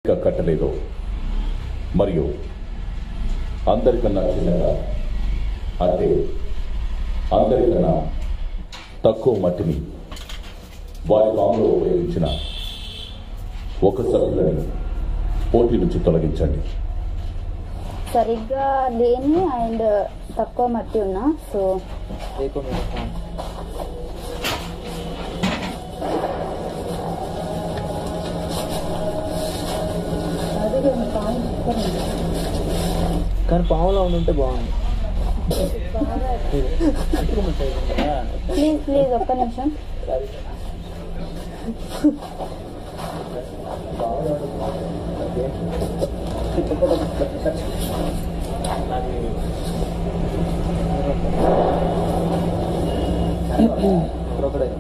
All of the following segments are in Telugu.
ఇంకా కట్టలేదు మరియు అందరికన్నా చిన్నగా అంటే అందరికన్నా తక్కువ మట్టిని వారి ఫామ్లో ఉపయోగించిన ఒక సభ్యులని పోటీ నుంచి తొలగించండి సరిగ్గా లేని అండ్ తక్కువ మట్టి ఉన్నా సో देखो मेरा काम కానీ పాములో ఉంటే బాగుంది ప్లీజ్ ప్లీజ్ ఒక్క నిమిషం క్రొకడైల్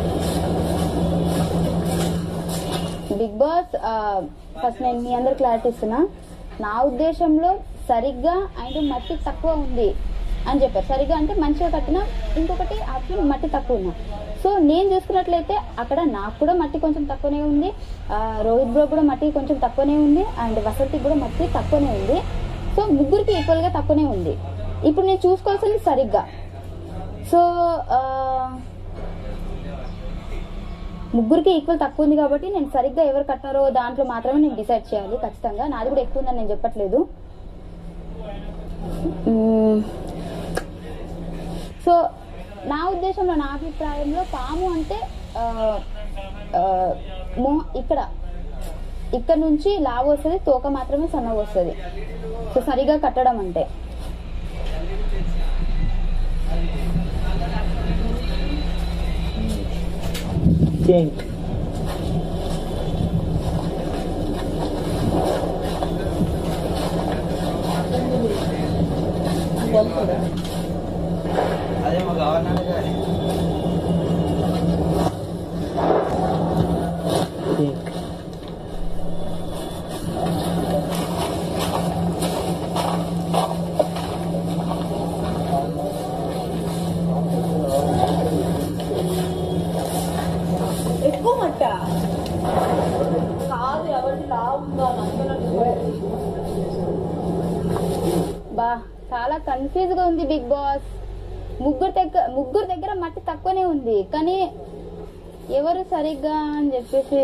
బిగ్ బాస్ ఫస్ట్ నేను మీ అందరు క్లారిటీ ఇస్తున్నా నా ఉద్దేశంలో సరిగ్గా అండ్ మట్టి తక్కువ ఉంది అని చెప్పారు సరిగ్గా అంటే మంచిగా కట్టిన ఇంకొకటి ఆప్షన్ మట్టి తక్కువ ఉన్నా సో నేను చూసుకున్నట్లయితే అక్కడ నాకు కూడా మట్టి కొంచెం తక్కువనే ఉంది ఆ, రోహిత్ బ్రో కూడా మట్టి కొంచెం తక్కువనే ఉంది అండ్ వసంతికి కూడా మట్టి తక్కువనే ఉంది సో ముగ్గురికి ఈక్వల్గా తక్కువనే ఉంది ఇప్పుడు నేను చూసుకోవాల్సింది సరిగ్గా సో ఆ, ముగ్గురికి ఈక్వల్ తక్కువ ఉంది కాబట్టి నేను సరిగ్గా ఎవరు కట్టారో దాంట్లో మాత్రమే నేను డిసైడ్ చేయాలి ఖచ్చితంగా నాది కూడా ఎక్కువ ఉందని నేను చెప్పట్లేదు మ్మ్. సో నా ఉద్దేశంలో నా అభిప్రాయంలో పాము అంటే ఆ, ఆ, మొహ ఇక్కడ ఇక్కడ నుంచి లావు వస్తుంది తోక మాత్రమే సన్నగా వస్తుంది సో సరిగా కట్టడం అంటే చేంజ్ అదే మా గవర్నర్ గారి ఎక్కువ మట్ట కాదు ఎవరిది లావుందా బా చాలా కన్ఫ్యూజ్ గా ఉంది బిగ్ బాస్ ముగ్గురు దగ్గర ముగ్గురు దగ్గర మట్టి తక్కువనే ఉంది కానీ ఎవరు సరిగ్గా అని చెప్పేసి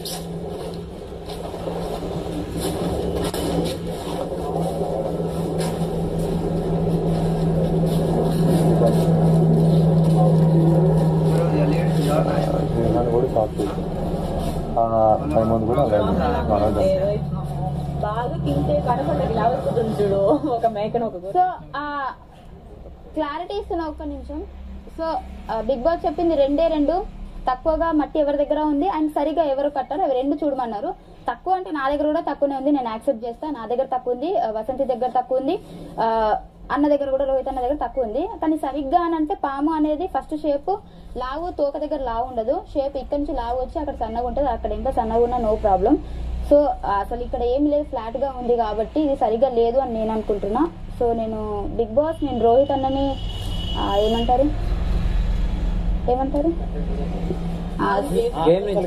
నన్ను కూడా షాక్ చేసి సైమన్ కూడా అలాగే బాగా తింటే కనపడకి లావుతుంది చూడు ఒక మేకను ఒక గొర్రె. సో ఆ క్లారిటీ ఇస్తున్నా ఒక్క నిమిషం సో బిగ్ బాస్ చెప్పింది రెండే రెండు తక్కువగా మట్టి ఎవరి దగ్గర ఉంది అండ్ సరిగా ఎవరు కట్టారో అవి రెండు చూడమన్నారు తక్కువ అంటే నా దగ్గర కూడా తక్కువనే ఉంది నేను యాక్సెప్ట్ చేస్తా నా దగ్గర తక్కువ ఉంది ఆ, వసంతి దగ్గర తక్కువ ఉంది ఆ, అన్న దగ్గర కూడా రోహిత్ అన్న దగ్గర తక్కువ ఉంది కానీ సరిగ్గా అని అంటే పాము అనేది ఫస్ట్ షేప్ లావు తోక దగ్గర లావు ఉండదు షేప్ ఇక్కడ నుంచి లావు వచ్చి అక్కడ సన్నగా ఉంటుంది అక్కడ ఇంకా సన్నగా ఉన్నా నో ప్రాబ్లం సో అసలు ఇక్కడ ఏం లేదు ఫ్లాట్ గా ఉంది కాబట్టి ఇది సరిగ్గా లేదు అని నేను అనుకుంటున్నా సో నేను బిగ్ బాస్ నేను రోహిత్ అన్నని ఆ, ఏమంటారు ఏమంటారు ఆ, గేమ్ నుంచి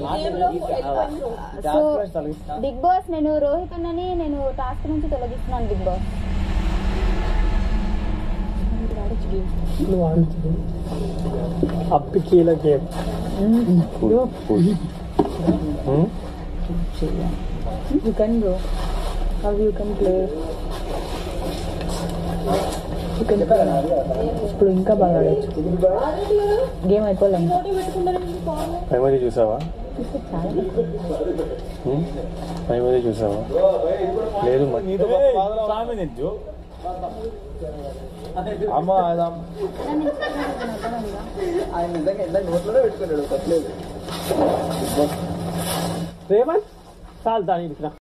సో బిగ్ బాస్ నేను రోహిత్ అన్నని నేను టాస్క్ నుంచి తొలగిస్తున్నాను బిగ్ బాస్ నువ్వు ఆడుతుంది అప్పికీల game You can bro. How you can play. You can play. ఇప్పుడు ఇంకా బాగా ఆడచ్చు గేమ్ అయిపోలే ఇంకా. ప్రైమరీ చూసావా చాలా ప్రైమరీ చూసావా లేదు మరి ఆయన నిజంగా ఎంత నోట్లోనే పెట్టుకున్నాడు తప్పలేదు రేవంత్ చాలు దాని